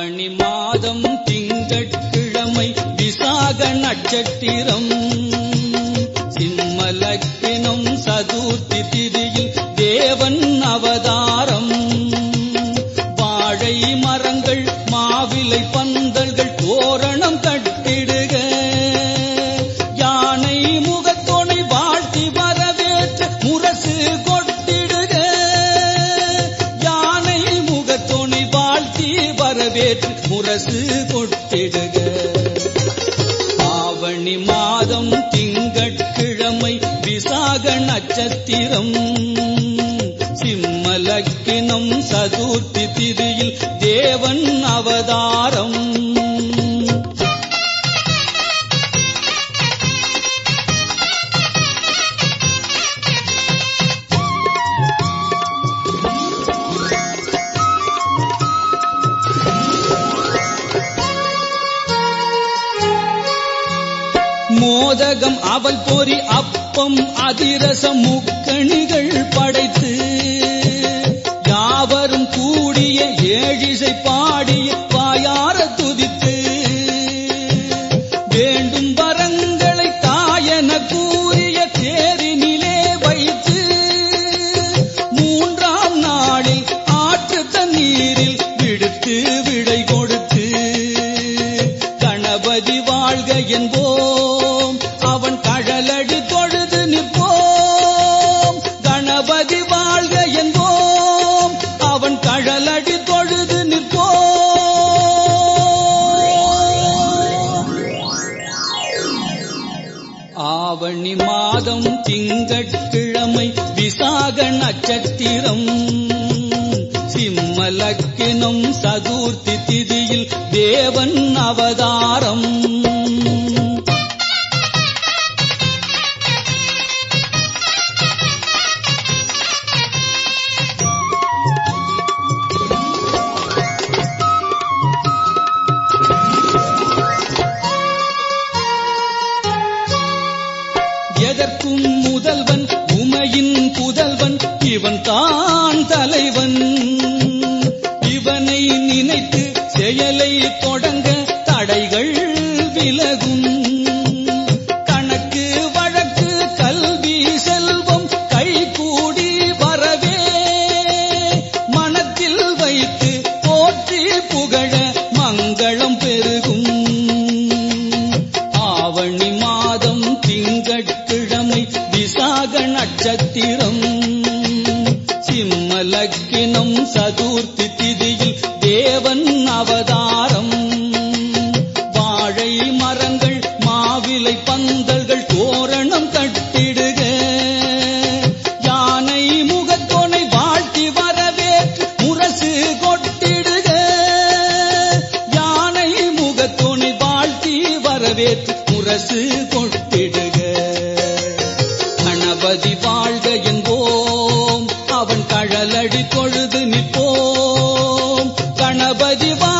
ஆவணி மாதம் திங்கட்கிழமை விசாக நட்சத்திரம் சிம்மலக்கினம் சதுர்த்தி திதியில் தேவன் அவதாரம் வாழை மரங்கள் மாவிலை பந்தல்கள் தோரணம் கட்டிடுக யானை முகத்தோனை வாழ்த்தி வரவேற்று முரசு கொட்டிடுக யானை முகத்தோனை வாழ்த்தி வரவேற்று முரசு கொட்டிடுக ஆவணி மாதம் திங்கட்கிழமை விசாக நட்சத்திரம் சிம்மலக்கினம் சதுர்த்தி திதியில் தேவன் அவதாரம் மோதகம் அவல் பொறி அப்பம் அதிரசம் முக்கணிகள் படைத்து யாவரும் கூடிய ஏழிசை பாடிய வாயார துதித்து வேண்டும் வரங்களை தாயன கூறிய தேரினிலே வைத்து மூன்றாம் நாளில் ஆற்று தண்ணீரில் விடுத்து விடை கொடுத்து கணபதி வாழ்க என்போம் அவன் கழலடி தொழுது நிற்போம் கணபதி வாழ்க என்போம் அவன் கழலடி தொழுது நிற்போம் ஆவணி மாதம் திங்கட்கிழமை விசாக நட்சத்திரம் சிம்மலக்கினம் சதுர்த்தி திதியில் தேவன் அவதாரம் எதற்கும் முதல்வன் உமையின் புதல்வன் இவன் தான் தலைவன் இவனை நினைத்து செயலை தொடங்க தடைகள் விலகும் கணக்கு வழக்கு கல்வி செல்வம் கைகூடி வரவே மனத்தில் வைத்து போற்றி புகழ மங்களம் பெருகும் ஆவணி மாதம் திங்கட்கிழமை விசாக நட்சத்திரம் சிம்மலக்கினம் சதுர்த்தி திதியில் தேவன் அவதாரம் வாழை மரங்கள் மாவிலை பந்தல்கள் தோரணம் கட்டிடுக யானை முகத்தோனை வாழ்த்தி வரவேற்று முரசு கொட்டிடுக யானை முகத்தோனை வாழ்த்தி வரவேற்று முரசு கொட்டிடுக கணபதி வாழ்க என்போம் அவன் கழலடி தொழுது நிற்போம் கணபதி வாழ்க